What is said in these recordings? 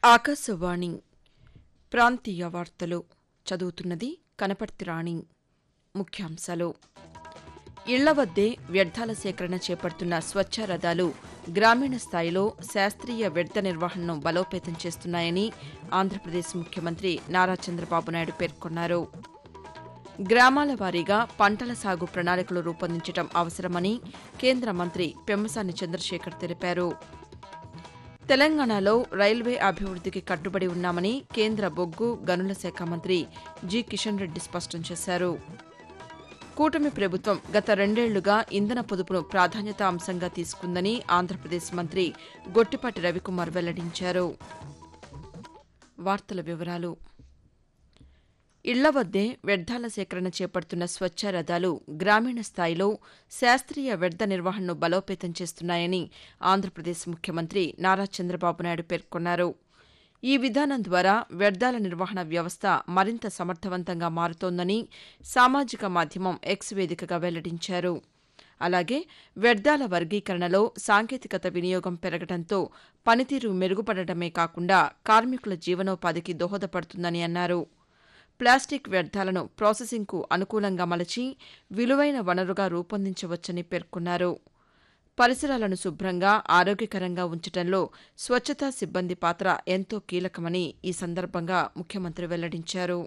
ఆకాశవాణి ప్రాంతీయ వార్తలు చదువుతున్నది కనపర్తి రాణి ముఖ్యాంశాలు ఇళ్ల వద్దే వ్యర్థాల సేకరణ చేపడుతున్న స్వచ్ఛ రథాలు గ్రామీణ స్థాయిలో శాస్త్రీయ వ్యర్థ నిర్వహణను బలోపేతం చేస్తున్నాయని ఆంధ్రప్రదేశ్ ముఖ్యమంత్రి నారా చంద్రబాబు నాయుడు పేర్కొన్నారు గ్రామాల వారీగా పంటల సాగు ప్రణాళికలు రూపొందించడం అవసరమని కేంద్ర మంత్రి పెమ్మసాని చంద్రశేఖర్ తెలిపారు తెలంగాణలో రైల్వే అభివృద్దికి కట్టుబడి ఉన్నామని కేంద్ర బొగ్గు గనుల శాఖ మంత్రి జి కిషన్ రెడ్డి స్పష్టం చేశారు కూటమి ప్రభుత్వం గత రెండేళ్లుగా ఇంధన పొదుపును ప్రాధాన్యత అంశంగా తీసుకుందని ఆంధ్రప్రదేశ్ మంత్రి గొట్టిపాటి రవికుమార్ వెల్లడించారు వార్తల వివరాలు ఇళ్ల వద్దే వ్యర్థాల సేకరణ చేపడుతున్న స్వచ్ఛ రథాలు గ్రామీణ స్థాయిలో శాస్త్రీయ వ్యర్థ నిర్వహణను బలోపేతం చేస్తున్నాయని ఆంధ్రప్రదేశ్ ముఖ్యమంత్రి నారా చంద్రబాబు నాయుడు పేర్కొన్నారు ఈ విధానం ద్వారా వ్యర్థాల నిర్వహణ వ్యవస్థ మరింత సమర్థవంతంగా మారుతోందని సామాజిక మాధ్యమం ఎక్స్ వేదికగా వెల్లడించారు అలాగే వ్యర్థాల వర్గీకరణలో సాంకేతికత వినియోగం పెరగడంతో పనితీరు మెరుగుపడటమే కాకుండా కార్మికుల జీవనోపాధికి దోహదపడుతుందని అన్నారు ప్లాస్టిక్ వ్యర్థాలను ప్రాసెసింగ్కు అనుకూలంగా మలచి విలువైన వనరుగా రూపొందించవచ్చని పేర్కొన్నారు పరిసరాలను శుభ్రంగా ఆరోగ్యకరంగా ఉంచడంలో స్వచ్ఛతా సిబ్బంది పాత్ర ఎంతో కీలకమని ఈ సందర్భంగా ముఖ్యమంత్రి వెల్లడించారు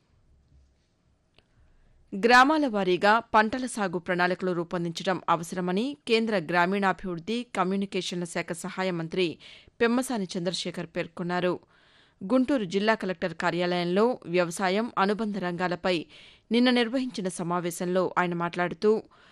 గ్రామాల వారీగా పంటల సాగు ప్రణాళికలు రూపొందించడం అవసరమని కేంద్ర గ్రామీణాభివృద్ది కమ్యూనికేషన్ల శాఖ సహాయ మంత్రి పెమ్మసాని చంద్రశేఖర్ పేర్కొన్నారు గుంటూరు జిల్లా కలెక్టర్ కార్యాలయంలో వ్యవసాయం అనుబంధ రంగాలపై నిన్న నిర్వహించిన సమావేశంలో ఆయన మాట్లాడుతూ